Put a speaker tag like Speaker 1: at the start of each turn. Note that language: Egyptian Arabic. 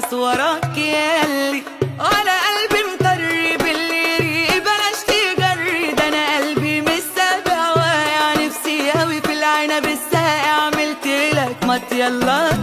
Speaker 1: خلاص وراك يالي وانا قلبي مطري باللي بلاش تجري ده انا قلبي مش سابع واقع نفسي اوي في العنب الساقع عملت لك مات يلا